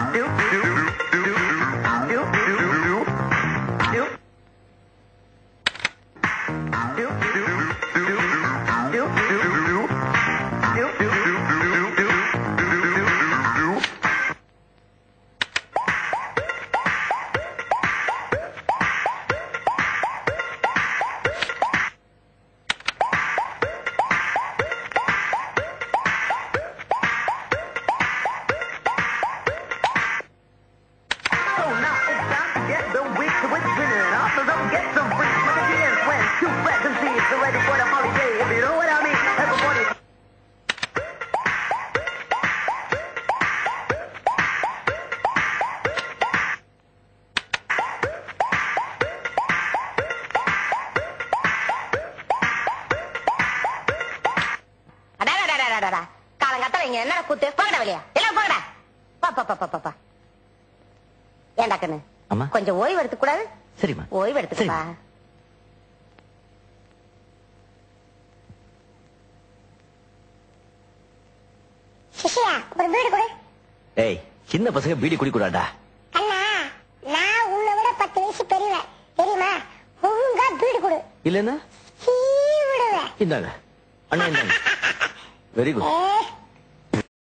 So now it's time to get the week to its winner. And also don't get some free with the GS when two friends and see it's ready for the holiday. If you know what I mean, everybody. அடாடாடாடாடாடா. காலங்காத்தால இங்க என்ன கூத்து போங்கடா வெளியா எல்லாம் போங்கடா பா பா பா பா, பா பா ஏண்டா கண்ணு அம்மா. கொஞ்சம் ஓய்வு எடுத்துக்க கூடாது சரிம்மா ஓய்வு எடுத்துக்கப்பா சிஷியா ஒரு வீடு கொடு ஏய் சின்ன பசங்க பீடி குடிக்கூடாடா அண்ணா நான் உன்னை விட பத்து வயசு பெரியவன் தெரியுமா ஒழுங்கா வீடு கொடு இல்லன்னா சீ விடுவேன் இந்தாங்க அண்ணா இந்தாங்க வெரி குட் ஏ